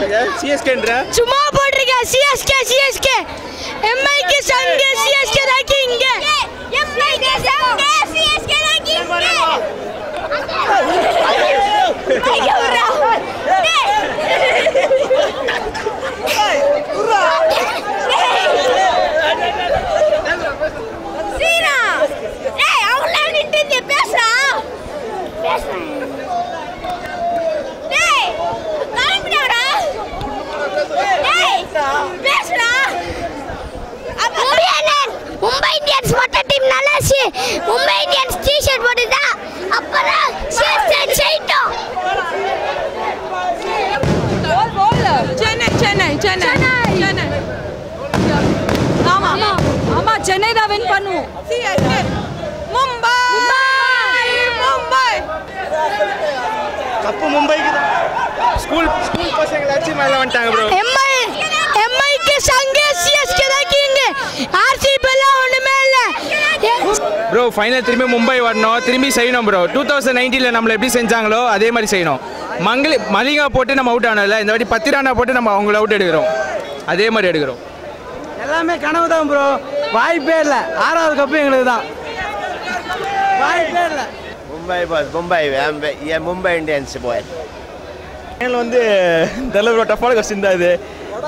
சிஎஸ்கேன்ற சும்மா போட்டிருக்கேன் CSK CSK எம்ஐக்கு சங்கு சிஎஸ்கே தான் கிங்க எம்ஐக்கு சங்கு சிஎஸ்கே தான் கிங்க சீனா டேய் அவங்கள நின்னு நீ பேசுறா பேசுறேன் டேய் கிளம்பிடாடா டேய் பேசுடா மும்பை இந்தியன்ஸ் மொத்த டீம் நல்லா சி மும்பை இந்தியன்ஸ் டி ஷர்ட் போட்டுதா அப்புறம் சிஎஸ்கே ஜெயிட்டோம் சென்னை சென்னை சென்னை சென்னை ஆமா ஆமா ஆமா சென்னை தான் வின் பண்ணுவோம் சிஎஸ்கே மும்பை மும்பை கப்பு மும்பைக்கு தான் ஸ்கூல் ஸ்கூல் பசங்களை வச்சு மேலே வந்துட்டாங்க ப்ரோ எம்ஐ எம்ஐக்கு சங்கு சிஎஸ்கே தான் கிங் ஆர்சிபி எல்லாம் ஒண்ணுமே இல்ல ப்ரோ ஃபைனல் திரும்பி மும்பை வரணும் திரும்பி செய்யணும் ப்ரோ டூ தௌசண்ட் நைன்டீனில் நம்மளை எப்படி செஞ்சாங்களோ அதே மாதிரி செய்யணும் மங்களி மலிங்கா போட்டு நம்ம அவுட் ஆனோம்ல இந்த வாட்டி பத்து ரானா போட்டு நம்ம அவங்கள அவுட் எடுக்கிறோம் அதே மாதிரி எடுக்கிறோம் எல்லாமே கனவு தான் ப்ரோ வாய்ப்பே இல்லை ஆறாவது கப்பு எங்களுக்கு தான் வாய்ப்பே இல்லை மும்பை பாஸ் மும்பை ஏன் மும்பை இந்தியன்ஸ் போய் ஃபைனல் வந்து தெரியல ப்ரோ டஃப்பான கொஸ்டின் தான் இது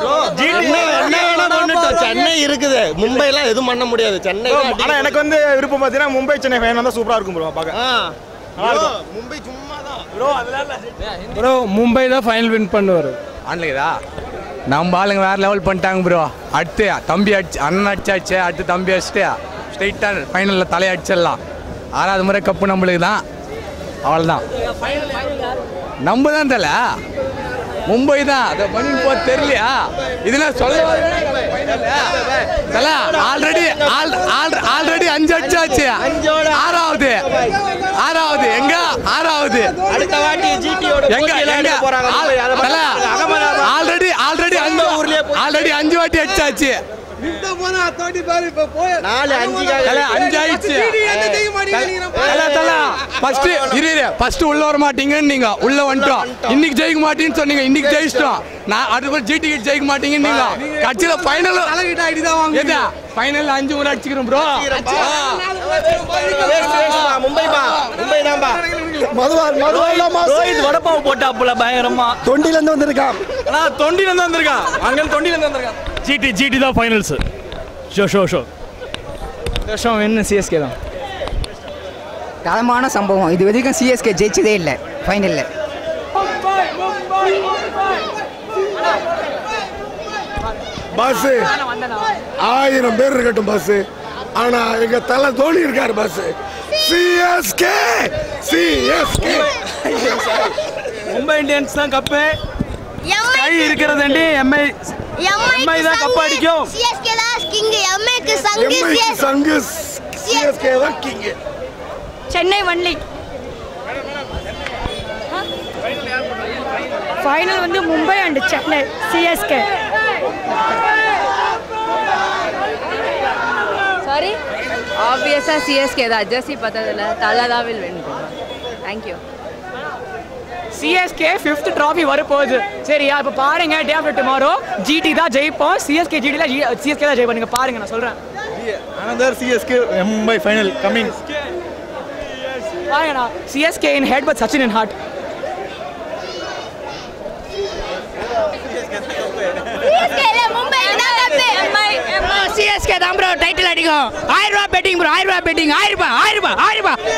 சென்னை இருக்குது மும்பைலாம் எதுவும் பண்ண முடியாது சென்னை ஆனால் எனக்கு வந்து விருப்பம் பார்த்தீங்கன்னா மும்பை சென்னை ஃபைனல் தான் சூப்பராக இருக்கும் ப்ரோ பார்க்க மும்பை சும்மா தான் ப்ரோ மும்பை தான் ஃபைனல் வின் பண்ணுவார் ஆன்லைதா நம்ம ஆளுங்க வேற லெவல் பண்ணிட்டாங்க ப்ரோ அடுத்து தம்பி அடிச்சு அண்ணன் அடிச்சாச்சு அடுத்து தம்பி அடிச்சுட்டு ஸ்ட்ரைட்டாக ஃபைனலில் தலையை அடிச்சிடலாம் ஆறாவது முறை கப்பு நம்மளுக்கு தான் அவ்வளோதான் நம்ம தான் தல மும்பை தான் அதை பண்ணி போ தெரியலையா இதெல்லாம் சொல்ல தல ஆல்ரெடி ஆல்ரெடி அஞ்சு அடிச்சாச்சு ஆறாவது ஆறாவது எங்க ஆறாவது அடுத்த வாட்டி ஜிடியோட எங்க எங்க ஆல்ரெடி ஆல்ரெடி அஞ்சு ஆல்ரெடி அஞ்சு வாட்டி அடிச்சாச்சு நாலு அஞ்சு தல அஞ்சு ஆயிடுச்சு தல தல ஃபர்ஸ்ட் இரு இரு ஃபர்ஸ்ட் உள்ள வர மாட்டீங்கன்னு நீங்க உள்ள வந்துட்டோம் இன்னைக்கு ஜெயிக்க மாட்டீங்கன்னு சொன்னீங்க இன்னைக்கு ஜெயிச்சிட்டோம் நான் அடுத்த ஜிடி ஜெயிக்க மாட்டீங்கன்னு நீங்க கட்சியில ஃபைனல் எதா ஃபைனல் அஞ்சு முறை அடிச்சுக்கிறோம் ப்ரோ மும்பை பா மும்பை தான் பா ரோஹித் வடப்பாவு போட்டாப்புல பயங்கரமா தொண்டில இருந்து வந்திருக்கான் ஆனா தொண்டில இருந்து வந்திருக்கான் அங்க தொண்டில இருந்து வந்திருக்கான் ஜிடி ஜிடி தான் ஃபைனல்ஸ் ஷோ ஷோ ஷோ இந்த வருஷம் என்ன சிஎஸ்கே தான் தரமான சம்பவம் இது வரைக்கும் சிஎஸ்கே ஜெயிச்சதே இல்லை ஃபைனலில் பஸ் ஆயிரம் பேர் இருக்கட்டும் பஸ் ஆனா எங்க தலை தோனி இருக்காரு bus CSK CSK Mumbai Indians தான் கப்பு கை இருக்கிறது எம்ஐ எம்ஐ தான் கப்பு அடிக்கும் சிஎஸ்கே தான் கிங் எம்ஐக்கு சங்கு எம்ஐக்கு சங்கு சிஎஸ்கே தான் கிங் சென்னை ஒன்லி ஃபைனல் வந்து Mumbai and Chennai CSK sorry ஆப்வியஸாக சிஎஸ்கே தான் ஜெர்சி பார்த்ததில்ல தலை தான் will win thank you CSK fifth trophy வரப்போகுது சரியா இப்போ பாருங்க டே ஆஃப்டர் டுமாரோ ஜிடி தான் ஜெயிப்போம் சிஎஸ்கே ஜிடியில் சிஎஸ்கே தான் ஜெயிப்போம் நீங்கள் பாருங்க நான் சொல்கிறேன் another CSK Mumbai final coming பாருங்கண்ணா CSK in head but Sachin in heart Mumbai தான் கப்பு சிஎஸ்கே தான் ப்ரோ டைட்டில் அடிக்கும் ஆயிரம் ரூபா பெட்டிங் ப்ரோ ஆயிரம் ரூபா பெட்டிங் ஆயிரம் ரூபாய் ஆயிரம் ரூபாய் ஆயிரம் ரூபாய்